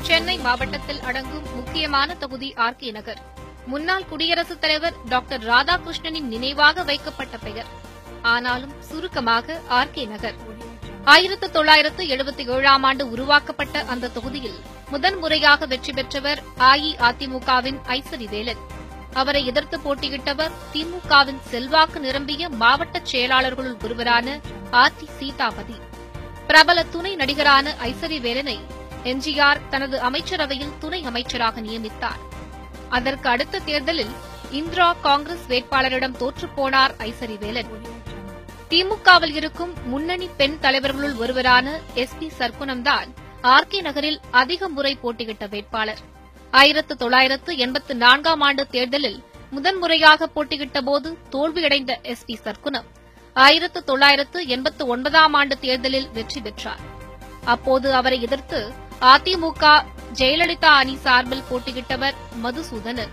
சென்னை மாவட்டத்தில் அடங்கும் முக்கியமான தொகுதி ஆர் கே நகர் முன்னாள் குடியரசுத் தலைவர் டாக்டர் ராதாகிருஷ்ணனின் நினைவாக வைக்கப்பட்ட பெயர் ஆனாலும் சுருக்கமாக ஆர் கே நகர் ஆயிரத்து தொள்ளாயிரத்து எழுபத்தி ஏழாம் ஆண்டு உருவாக்கப்பட்ட அந்த தொகுதியில் முதன்முறையாக வெற்றி பெற்றவர் அஇஅதிமுகவின் ஐசரிவேலன் அவரை எதிர்த்து போட்டியிட்டவர் திமுகவின் செல்வாக்கு நிரம்பிய மாவட்ட செயலாளர்களுள் ஒருவரான ஆர் டி சீதாபதி பிரபல துணை நடிகரான ஐசரிவேலனை எம்ஜிஆர் தனது அமைச்சரவையில் துணை அமைச்சராக நியமித்தார் அதற்கு அடுத்த தேர்தலில் இந்திரா காங்கிரஸ் வேட்பாளரிடம் தோற்றுப்போனார் ஐசரிவேலன் திமுகவில் இருக்கும் முன்னணி பெண் தலைவர்களுள் ஒருவரான எஸ் பி சர்க்குணம்தான் ஆர் கே நகரில் அதிக முறை போட்டியிட்ட வேட்பாளர் ஆயிரத்து தொள்ளாயிரத்து எண்பத்து நான்காம் ஆண்டு தேர்தலில் முதன்முறையாக போட்டியிட்டபோது தோல்வியடைந்த எஸ் பி சர்க்குணம் ஆயிரத்து தொள்ளாயிரத்து எண்பத்து ஒன்பதாம் ஆண்டு தேர்தலில் வெற்றி பெற்றார் அப்போது அவரை எதிர்த்து அதிமுக ஜெயலலிதா அணி சார்பில் போட்டியிட்டவர் மதுசூதனன்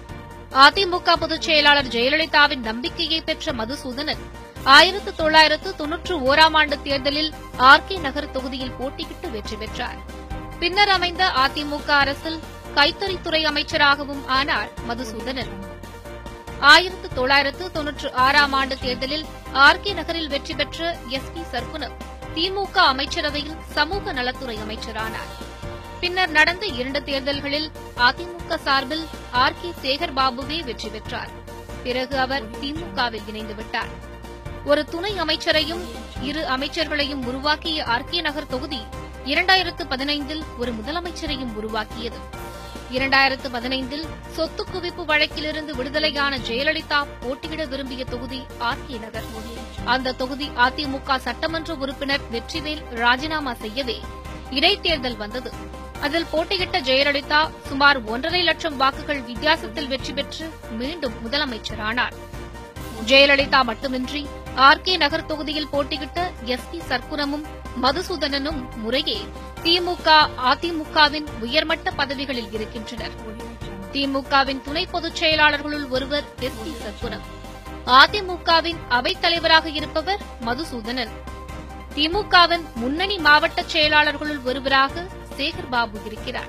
அதிமுக பொதுச் செயலாளர் ஜெயலலிதாவின் நம்பிக்கையை பெற்ற மதுசூதனன் ஆயிரத்து தொள்ளாயிரத்து தொன்னூற்று ஓராம் ஆண்டு தேர்தலில் ஆர் கே நகர் தொகுதியில் போட்டியிட்டு வெற்றி பெற்றார் பின்னர் அமைந்த அதிமுக அரசில் கைத்தறித்துறை அமைச்சராகவும் ஆனார் மதுசூதனன் ஆயிரத்து தொள்ளாயிரத்து தொன்னூற்று ஆறாம் ஆண்டு தேர்தலில் ஆர் கே நகரில் வெற்றி பெற்ற எஸ் பி சர்க்குணம் திமுக அமைச்சரவையில் சமூக நலத்துறை அமைச்சரானார் பின்னர் நடந்த இரண்டு தேர்தல்களில் அதிமுக சார்பில் ஆர் கே சேகர் பாபுவே வெற்றி பெற்றார் பிறகு அவர் திமுகவில் இணைந்துவிட்டார் ஒரு துணை அமைச்சரையும் இரு அமைச்சர்களையும் உருவாக்கிய ஆர் கே நகர் தொகுதி இரண்டாயிரத்து பதினைந்தில் ஒரு முதலமைச்சரையும் உருவாக்கியது இரண்டாயிரத்து பதினைந்தில் சொத்து குவிப்பு வழக்கிலிருந்து விடுதலையான ஜெயலலிதா போட்டியிட விரும்பிய தொகுதி ஆர் கே நகர் அந்த தொகுதி அதிமுக சட்டமன்ற உறுப்பினர் வெற்றிவேல் ராஜினாமா செய்யவே இடைத்தேர்தல் வந்தது அதில் போட்டியிட்ட ஜெயலலிதா சுமார் ஒன்றரை லட்சம் வாக்குகள் வித்தியாசத்தில் வெற்றி பெற்று மீண்டும் முதலமைச்சரானார் ஜெயலலிதா மட்டுமின்றி ஆர் கே நகர் தொகுதியில் போட்டியிட்ட எஸ் பி சர்க்குணமும் மதுசூதனனும் முறையே திமுக அதிமுகவின் உயர்மட்ட பதவிகளில் இருக்கின்றனர் திமுகவின் துணை பொதுச் செயலாளர்களுள் ஒருவர் எஸ் பி சர்க்குணம் அதிமுகவின் அவைத் தலைவராக இருப்பவர் மதுசூதனன் திமுகவின் முன்னணி மாவட்ட செயலாளர்களுள் ஒருவராக சேகர் பாபு இருக்கிறார்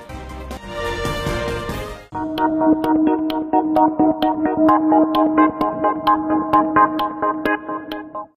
Thank you.